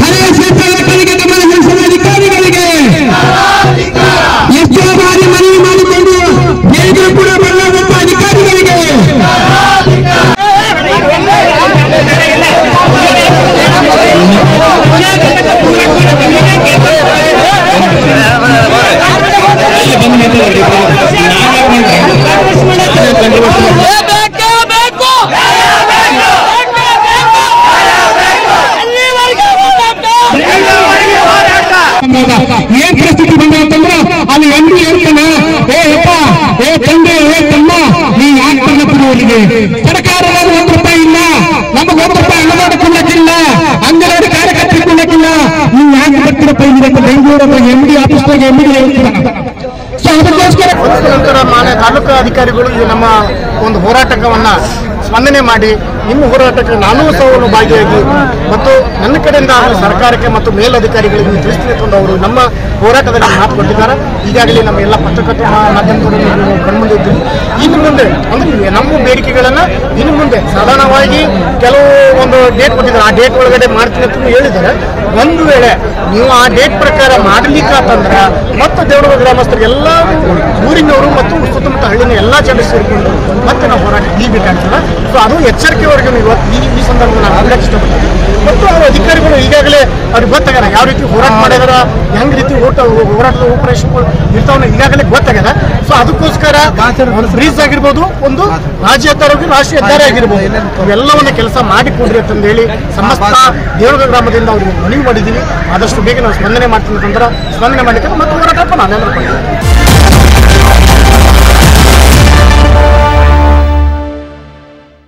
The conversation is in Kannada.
ಹಳೆಯ ಕ್ಷೇತ್ರಗಳಿಗೆ ಗಮನ ಹರಿಸುವ ಅಧಿಕಾರಿಗಳಿಗೆ ಎಷ್ಟೋ ಬಾರಿ ಮನವಿ ಮಾಡಿಕೊಂಡು ಜೈಲಿಗೆ ಕೂಡ ಬರಲಾದಂತ ಅಧಿಕಾರಿಗಳಿಗೆ ಏನ್ ಪರಿಸ್ಥಿತಿ ಬಂದ ಅಂತಂದ್ರ ಅಲ್ಲಿ ಎಂ ಡಿ ಹೇಳ್ತಾನ ಏ ಅಪ್ಪ ಏ ತಂದೆ ಏ ತಮ್ಮ ನೀ ಯಾಕೆ ಬರ್ಲತ್ತೀರಿ ಊರಿಗೆ ಸರ್ಕಾರದಾಗ ಒಂದ್ ರೂಪಾಯಿ ಇಲ್ಲ ನಮಗ್ ಒಂದ್ ರೂಪಾಯಿ ಅನುದಾನ ಕೊಡ್ಲಕ್ಕಿಲ್ಲ ಅಂಗನವಾಡಿ ಕಾರ್ಯಕರ್ತರಿಗೆ ಕೊಡ್ಲಕ್ಕಿಲ್ಲ ನೀವು ಯಾಕೆ ಬರ್ತೀರಪ್ಪ ಇಲ್ಲಿ ಬೆಂಗಳೂರು ಎಂ ಡಿ ಆಫೀಸ್ನಾಗ ಎಂ ಡಿ ಹೇಳ್ತೀರ ಸೊ ಅದಕ್ಕೋಸ್ಕರ ಒಂದು ನಂತರ ಮಾನ್ಯ ತಾಲೂಕು ಅಧಿಕಾರಿಗಳು ಈ ನಮ್ಮ ಒಂದು ಹೋರಾಟವನ್ನ ಸ್ಪಂದನೆ ಮಾಡಿ ನಿಮ್ಮ ಹೋರಾಟಕ್ಕೆ ನಾನೂ ಸಹ ಭಾಗಿಯಾಗಿ ಮತ್ತು ನನ್ನ ಕಡೆಯಿಂದ ಸರ್ಕಾರಕ್ಕೆ ಮತ್ತು ಮೇಲಧಿಕಾರಿಗಳಿಗೆ ತಿಳಿಸ್ತೀನಿ ಅಂತ ಅವರು ನಮ್ಮ ಹೋರಾಟದಲ್ಲಿ ಮಾತು ಕೊಟ್ಟಿದ್ದಾರೆ ಈಗಾಗಲೇ ನಮ್ಮ ಎಲ್ಲ ಪತ್ರಕರ್ತರ ಮಾಧ್ಯಮದಲ್ಲಿ ನಾವು ಕಣ್ಮುಂದೆ ಇದ್ದೀವಿ ಇನ್ನು ಮುಂದೆ ಅಂದ್ರೆ ನಮ್ಮ ಬೇಡಿಕೆಗಳನ್ನ ಇನ್ನು ಮುಂದೆ ಸಾಧಾರಣವಾಗಿ ಕೆಲವು ಒಂದು ಡೇಟ್ ಕೊಟ್ಟಿದ್ದಾರೆ ಆ ಡೇಟ್ ಒಳಗಡೆ ಮಾಡ್ತೀನಿ ಅಂತ ಹೇಳಿದ್ದಾರೆ ಒಂದು ವೇಳೆ ನೀವು ಆ ಡೇಟ್ ಪ್ರಕಾರ ಮಾಡಲಿಕ್ಕಾತಂದ್ರೆ ಮತ್ತು ದೇವರ ಗ್ರಾಮಸ್ಥರು ಎಲ್ಲ ಊರಿನವರು ಮತ್ತು ಸುತ್ತಮುತ್ತ ಹಳ್ಳಿನ ಎಲ್ಲ ಜನರು ಸೇರಿಕೊಂಡು ಮತ್ತೆ ನಾವು ಹೋರಾಟ ನೀಡಬೇಕಾಗ್ತದೆ ಸೊ ಅದು ಎಚ್ಚರಿಕೆವರೆಗೂ ಇವತ್ತು ಈ ಈ ಸಂದರ್ಭದಲ್ಲಿ ನಾನು ಹೇಳಕ್ಕೆ ಇಷ್ಟಪಡ್ತೀನಿ ಮತ್ತು ಅವರು ಅಧಿಕಾರಿಗಳು ಈಗಾಗಲೇ ಅವ್ರಿಗೆ ಗೊತ್ತಾಗ್ಯದ ಯಾವ ರೀತಿ ಹೋರಾಟ ಮಾಡಿದಾರ ಹೆಂಗ್ ರೀತಿ ಓಟ ಹೋರಾಟದ ಆಪರೇಷನ್ಗಳು ಇರ್ತಾವನ್ನ ಈಗಾಗಲೇ ಗೊತ್ತಾಗ್ಯದ ಸೊ ಅದಕ್ಕೋಸ್ಕರ ಒಂದು ಬ್ರೀಸ್ ಆಗಿರ್ಬೋದು ಒಂದು ರಾಜ್ಯ ಹೆದ್ದಾರಿ ರಾಷ್ಟ್ರೀಯ ಹೆದ್ದಾರಿ ಆಗಿರ್ಬೋದು ಇವೆಲ್ಲವನ್ನ ಕೆಲಸ ಮಾಡಿಕೊಡ್ರಿ ಅಂತ ಹೇಳಿ ಸಮಸ್ತ ದೇವರ ಗ್ರಾಮದಿಂದ ಅವ್ರಿಗೆ ಮನವಿ ಮಾಡಿದ್ದೀವಿ ಆದಷ್ಟು ಬೇಗ ನಾವು ಸ್ಪಂದನೆ ಮಾಡ್ತೀನಿ ಅಂತಂದ್ರೆ ಸ್ಪಂದನೆ ಮಾಡಲಿಕ್ಕೆ ಮತ್ತೆ ಹೋರಾಟ ನಾನೆಲ್ಲರೂ